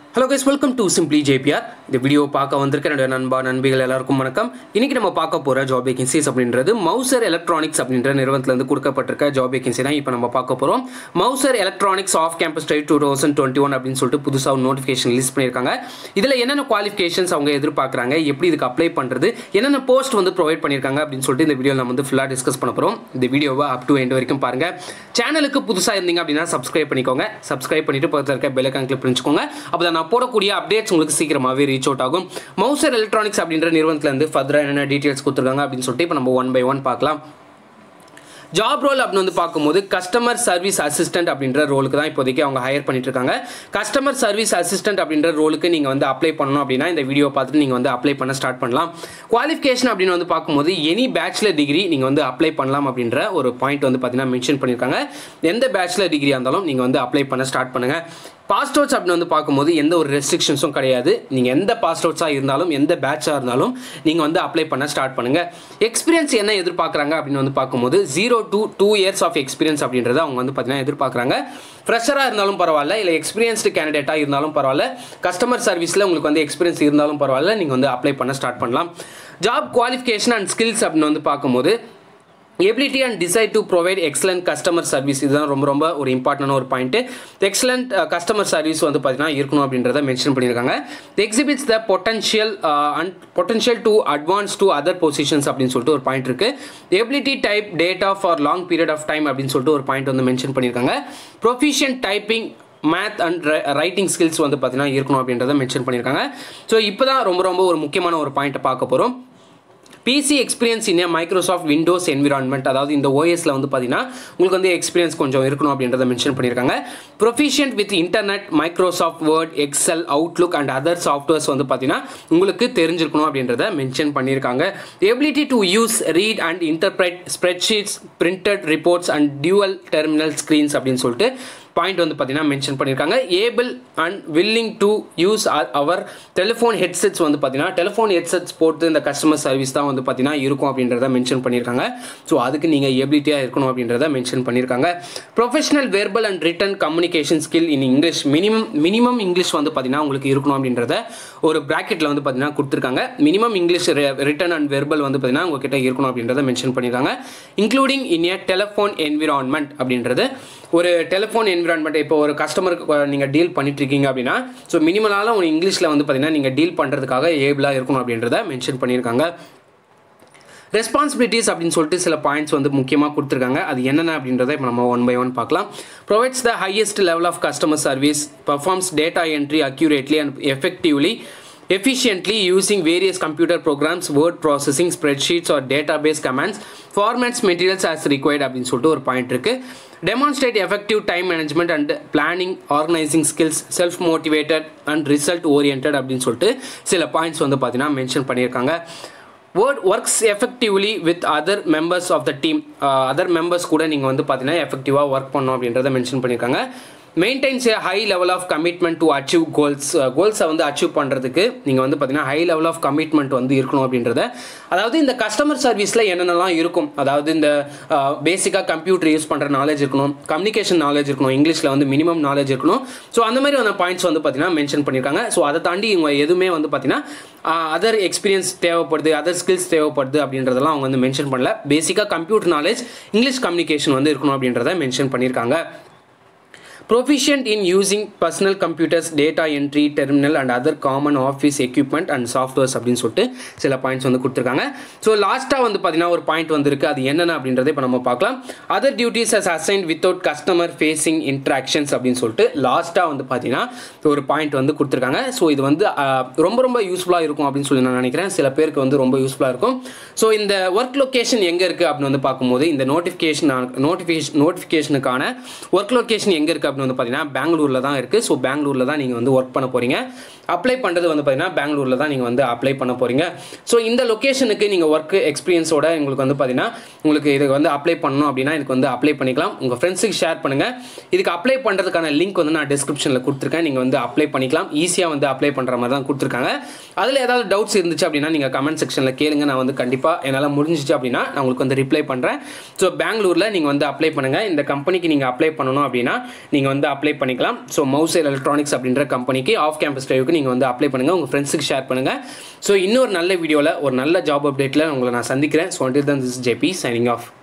hello guys welcome to simply JPR இந்த video பார்க்க வந்திருக்க என்னுடைய நண்பா நண்பிகள் எல்லாருக்கும் வணக்கம் இன்னைக்கு நம்ம பார்க்க போகிற ஜாப் வேகன்சிஸ் அப்படின்றது மவுசர் எலக்ட்ரானிக்ஸ் அப்படின்ற நிறுவனத்திலிருந்து கொடுக்கப்பட்டிருக்க ஜாப் வேகன்சி தான் இப்போ நம்ம பார்க்க போகிறோம் Mouser electronics off campus drive two thousand twenty one அப்படின்னு சொல்லிட்டு புதுசாக ஒரு நோட்டிஃபிகேஷன் லிஸ்ட் பண்ணியிருக்காங்க இதில் என்னென்ன குவாலிஃபிகேஷன்ஸ் அவங்க எதிர்பார்க்குறாங்க எப்படி இதுக்கு அப்ளை பண்ணுறது என்னென்ன போஸ்ட் வந்து ப்ரொவைட் பண்ணியிருக்காங்க அப்படின்னு சொல்லிட்டு இந்த வீடியோ நம்ம வந்து ஃபுல்லாக டிஸ்கஸ் பண்ண போகிறோம் இந்த வீடியோவை அப் டு எண்ட் வரைக்கும் பாருங்கள் சேனலுக்கு புதுசாக இருந்தீங்க அப்படின்னா சப்ஸ்கிரைப் பண்ணிக்கோங்க சப்ஸ்கிரைப் பண்ணிட்டு பக்கத்தில் இருக்க பெல்லைக்கான் கிளிக் பண்ணிச்சுக்கோங்க அப்போ தான் நான் போடக்கூடிய அப்டேட்ஸ் உங்களுக்கு சீக்கிரமாகவே ரீச் அவுட் ஆகும் மவுசர் எலக்ட்ரானிக்ஸ் அப்படின்ற நிறுவனத்துலேருந்து ஃபர்தராக என்னென்ன டீட்டெயில்ஸ் கொடுத்துருக்காங்க அப்படின்னு சொல்லிட்டு இப்போ நம்ம ஒன் பை ஒன் பார்க்கலாம் ஜாப் ரோல் அப்படின்னு வந்து பார்க்கும்போது கஸ்டமர் சர்வீஸ் அசிஸ்டன்ட் அப்படின்ற ரோலுக்கு தான் இப்போதைக்கு அவங்க ஹையர் பண்ணிட்டு இருக்காங்க கஸ்டமர் சர்வீஸ் அசிஸ்டன்ட் அப்படின்ற ரோலுக்கு நீங்கள் வந்து அப்ளை பண்ணணும் அப்படின்னா இந்த வீடியோ பார்த்துட்டு நீங்கள் வந்து அப்ளை பண்ண ஸ்டார்ட் பண்ணலாம் குவாலிஃபிகேஷன் அப்படின்னு வந்து பார்க்கும்போது எனி பேச்சுலர் டிகிரி நீங்கள் வந்து அப்ளை பண்ணலாம் அப்படின்ற ஒரு பாயிண்ட் வந்து பார்த்தீங்கன்னா மென்ஷன் பண்ணியிருக்காங்க எந்த பேச்சுலர் டிகிரியாக இருந்தாலும் நீங்கள் வந்து அப்ளை பண்ண ஸ்டார்ட் பண்ணுங்கள் பாஸ்ட் அவுட்ஸ் அப்படின்னு வந்து பார்க்கும்போது எந்த ஒரு ரெஸ்ட்ரிக்ஷன்ஸும் கிடையாது நீங்கள் எந்த பாஸ்ட் அவுட்ஸாக இருந்தாலும் எந்த பேட்சாக இருந்தாலும் நீங்கள் வந்து அப்ளை பண்ண ஸ்டார்ட் பண்ணுங்கள் எக்ஸ்பீரியன்ஸ் என்ன எதிர்பார்க்குறாங்க அப்படின்னு வந்து பார்க்கும்போது zero to two years of experience அப்படின்றத அவங்க வந்து பார்த்தீங்கன்னா எதிர்பார்க்குறாங்க ஃப்ரெஷராக இருந்தாலும் பரவாயில்ல இல்லை எக்ஸ்பீரியன்ஸ்டு கேண்டிடேட்டாக இருந்தாலும் பரவாயில்ல கஸ்டமர் சர்வீஸில் உங்களுக்கு வந்து எக்ஸ்பீரியன்ஸ் இருந்தாலும் பரவாயில்ல நீங்கள் வந்து அப்ளை பண்ண ஸ்டார்ட் பண்ணலாம் ஜாப் குவாலிஃபிகேஷன் அண்ட் ஸ்கில்ஸ் அப்படின்னு வந்து பார்க்கும்போது ability and desire to provide excellent customer service இதுதான் ரொம்ப ரொம்ப ஒரு இம்பார்ட்டன்டான ஒரு பாயிண்ட் எக்ஸலண்ட் கஸ்டமர் சர்வீஸ் வந்து பார்த்தீங்கன்னா இருக்கணும் அப்படின்றத மென்ஷன் பண்ணியிருக்காங்க exhibits the potential and potential to advance to other positions அப்படின்னு சொல்லிட்டு ஒரு பாயிண்ட் இருக்கு ability type data for long period of time அப்படின்னு சொல்லிட்டு ஒரு பாயிண்ட் வந்து மென்ஷன் பண்ணியிருக்காங்க proficient typing math and writing skills வந்து பார்த்தீங்கன்னா இருக்கணும் அப்படின்றத மென்ஷன் பண்ணியிருக்காங்க ஸோ இப்போ தான் ரொம்ப ரொம்ப ஒரு முக்கியமான ஒரு பாயிண்ட்டை பார்க்க போகிறோம் PC experience in Microsoft Windows environment அதாவது இந்த ஓஎஸில் வந்து பார்த்தீங்கன்னா உங்களுக்கு வந்து எக்ஸ்பீரியன்ஸ் கொஞ்சம் இருக்கணும் அப்படின்றத மென்ஷன் பண்ணியிருக்காங்க proficient with internet Microsoft Word Excel Outlook and other softwares வந்து பார்த்தீங்கன்னா உங்களுக்கு தெரிஞ்சிருக்கணும் அப்படின்றத மென்ஷன் பண்ணியிருக்காங்க ability to use read and interpret spreadsheets printed reports and dual terminal screens அப்படின்னு சொல்லிட்டு பாயிண்ட் வந்து பார்த்தீங்கன்னா மென்ஷன் பண்ணியிருக்காங்க able and willing to use our telephone headsets வந்து பார்த்தீங்கன்னா டெலிஃபோன் ஹெட்செட்ஸ் போட்டு இந்த கஸ்டமர் சர்வீஸ் தான் வந்து பார்த்தீங்கன்னா இருக்கும் அப்படின்றத மென்ஷன் பண்ணியிருக்காங்க ஸோ அதுக்கு நீங்கள் எபிலிட்டியாக இருக்கணும் அப்படின்றத மென்ஷன் பண்ணியிருக்காங்க professional verbal and written communication skill in English minimum minimum English வந்து பார்த்தீங்கன்னா உங்களுக்கு இருக்கணும் அப்படின்றத ஒரு ப்ராக்கெட்டில் வந்து பார்த்தீங்கன்னா கொடுத்துருக்காங்க minimum English written and verbal வந்து பார்த்தீங்கன்னா உங்ககிட்ட இருக்கணும் அப்படின்றத மென்ஷன் பண்ணியிருக்காங்க including in a telephone environment அப்படின்றது ஒரு டெலிஃபோன் என்விரான்மெண்ட் இப்போ ஒரு கஸ்டமருக்கு நீங்கள் டீல் பண்ணிட்டு இருக்கீங்க அப்படின்னா ஸோ மினிமலால உங்கள் இங்கிலீஷில் வந்து பார்த்தீங்கன்னா நீங்கள் டீல் பண்ணுறதுக்காக ஏபிளாக இருக்கணும் அப்படின்றத மென்ஷன் பண்ணியிருக்காங்க ரெஸ்பான்சிபிலிட்டிஸ் அப்படின்னு சொல்லிட்டு சில பாயிண்ட்ஸ் வந்து முக்கியமாக கொடுத்துருக்காங்க அது என்னென்ன அப்படின்றத இப்போ நம்ம ஒன் பை ஒன் பார்க்கலாம் provides the highest level of customer service performs data entry accurately and effectively efficiently using various computer programs, word processing, spreadsheets or database commands, formats materials as required அப்படின்னு சொல்லிட்டு ஒரு point இருக்கு demonstrate effective time management and planning organising skills self motivated and result orient அப்படின்னு சொல்லிட்டு சில points வந்து பார்த்தீங்கன்னா mention பண்ணியிருக்காங்க word works effectively with other members of the team other members கூட நீங்கள் வந்து பார்த்தீங்கன்னா எஃபெக்டிவாக ஒர்க் பண்ணணும் அப்படின்றத மென்ஷன் பண்ணியிருக்காங்க maintains a high level of commitment to achieve goals கோல்ஸை வந்து அச்சீவ் பண்ணுறதுக்கு நீங்கள் வந்து பார்த்தீங்கன்னா ஹை லெவல் ஆஃப் கமிட்மெண்ட் வந்து இருக்கணும் அப்படின்றத அதாவது இந்த கஸ்டமர் சர்வீஸில் என்னென்னலாம் இருக்கும் அதாவது இந்த பேசிக்காக கம்ப்யூட்டர் யூஸ் பண்ணுற நாலேஜ் இருக்கணும் கம்யூனிகேஷன் நாலேஜ் இருக்கணும் இங்கிலீஷில் வந்து மினிமம் நாலேஜ் இருக்கணும் ஸோ அந்த மாதிரி அந்த பாயிண்ட்ஸ் வந்து பார்த்தீங்கன்னா மென்ஷன் பண்ணியிருக்காங்க ஸோ அதை தாண்டி இவங்க எதுவுமே வந்து பார்த்தீங்கன்னா அதர் எக்ஸ்பீரியன்ஸ் தேவைப்படுது அதர் ஸ்கில்ஸ் தேவைப்படுது அப்படின்றதெல்லாம் அவங்க வந்து மென்ஷன் பண்ணல பேசிக்காக கம்ப்யூட்டர் நாலேஜ் இங்கிலீஷ் கம்யூனிகேஷன் வந்து இருக்கணும் அப்படின்றத மென்ஷன் பண்ணியிருக்காங்க proficient in using personal computers data entry terminal and other common office equipment and softwares அப்படின்னு சொல்லிட்டு சில பாயிண்ட்ஸ் வந்து கொடுத்துருக்காங்க ஸோ லாஸ்ட்டாக வந்து பார்த்தீங்கன்னா ஒரு பாயிண்ட் வந்திருக்கு அது என்னென்ன அப்படின்றத இப்போ நம்ம பார்க்கலாம் other duties as assigned without customer facing interactions அப்படின்னு சொல்லிட்டு லாஸ்ட்டாக வந்து பார்த்தீங்கன்னா ஒரு பாயிண்ட் வந்து கொடுத்துருக்காங்க ஸோ இது வந்து ரொம்ப ரொம்ப யூஸ்ஃபுல்லாக இருக்கும் அப்படின்னு சொல்லி நான் நினைக்கிறேன் சில பேருக்கு வந்து ரொம்ப யூஸ்ஃபுல்லாக இருக்கும் ஸோ இந்த ஒர்க் லொக்கேஷன் எங்கே இருக்குது அப்படின்னு வந்து பார்க்கும்போது இந்த நோட்டிஃபிகேஷன் நோட்டிஃபிகேஷன் நோட்டிஃபிகேஷனுக்கான ஒர்க் லொக்கேஷன் எங்கே இருக்குது அப்படின்னு வந்து பார்த்தீங்கன்னா பெங்களூரில் தான் இருக்குது ஸோ பெங்களூரில் தான் நீங்கள் வந்து ஒர்க் பண்ண போகிறீங்க அப்ளை பண்ணுறது வந்து பார்த்தீங்கன்னா பெங்களூரில் தான் நீங்கள் வந்து அப்ளை பண்ண போகிறீங்க ஸோ இந்த லொக்கேஷனுக்கு நீங்கள் ஒர்க் எக்ஸ்பீரியன்ஸோட உங்களுக்கு வந்து பார்த்தீங்கன்னா உங்களுக்கு இதுக்கு வந்து அப்ளை பண்ணணும் அப்படின்னா இதுக்கு வந்து அப்ளை பண்ணிக்கலாம் உங்கள் ஃப்ரெண்ட்ஸுக்கு ஷேர் பண்ணுங்கள் இதுக்கு அப்ளை பண்ணுறதுக்கான லிங்க் வந்து நான் டிஸ்கிரிப்ஷனில் கொடுத்துருக்கேன் நீங்கள் வந்து அப்ளை பண்ணிக்கலாம் ஈஸியாக வந்து அப்ளை பண்ணுற மாதிரி தான் கொடுத்துருக்காங்க அதில் ஏதாவது டவுட்ஸ் இருந்துச்சு அப்படின்னா நீங்கள் கமெண்ட் செக்ஷனில் கேளுங்க நான் வந்து கண்டிப்பாக என்னால் முடிஞ்சிச்சு அப்படின்னா நான் உங்களுக்கு வந்து ரிப்ளை பண்ணுறேன் ஸோ பெங்களூரில் நீங்கள் வந்து அப்ளை பண்ணுங்கள் இந்த கம்பெனிக்கு நீங்கள் அப்ளை பண்ணணும் அப்படின்னா நீங்கள் நீங்கள் வந்து அப்ளை பண்ணிக்கலாம் ஸோ மவுசர் எலக்ட்ரானிக்ஸ் அப்படின்ற கம்பெனிக்கு ஆஃப் கேம்பஸ் டிரைவுக்கு நீங்கள் வந்து அப்ளை பண்ணுங்கள் உங்கள் ஃப்ரெண்ட்ஸுக்கு ஷேர் பண்ணுங்கள் ஸோ இன்னொரு நல்ல வீடியோவில் ஒரு நல்ல ஜாப் அப்டேட்டில் உங்களை நான் சந்திக்கிறேன் so until then this JP signing of